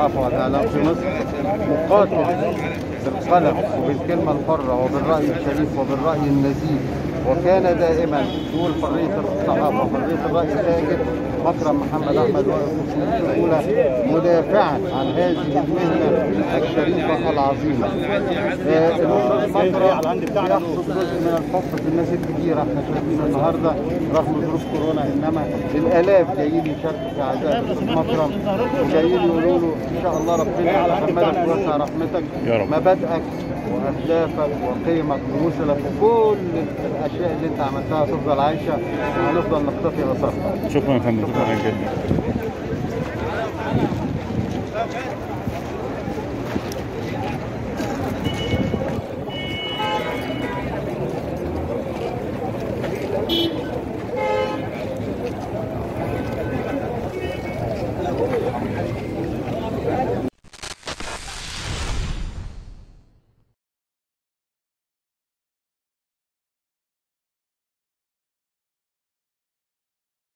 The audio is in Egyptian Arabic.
الصحافة والإعلام في مصر مقاتل بالقلم وبالكلمة الحرة وبالرأي الشريف وبالرأي النزيه وكان دائما يقول حرية الصحافة وحرية الرأي تاجر مكرم محمد أحمد واقف في الأولى مدافعا عن هذه المهنة الشريفة العظيمة. آه، الأستاذ مكرم يحصد جزء من الحب في الناس الكبيرة احنا شايفين النهارده رغم ظروف كورونا إنما الآلاف جايين يشاركوا في عزاء الأستاذ مكرم وجايين يقولوا له إن شاء الله ربنا يتحملك ويوسع رحمتك يا رب. مبادئك واهدافك وقيمك ووصلك وكل الاشياء اللي انت عملتها تفضل عايشه وهنفضل نقتفي اثرها شكرا يا فندم شكرا جدا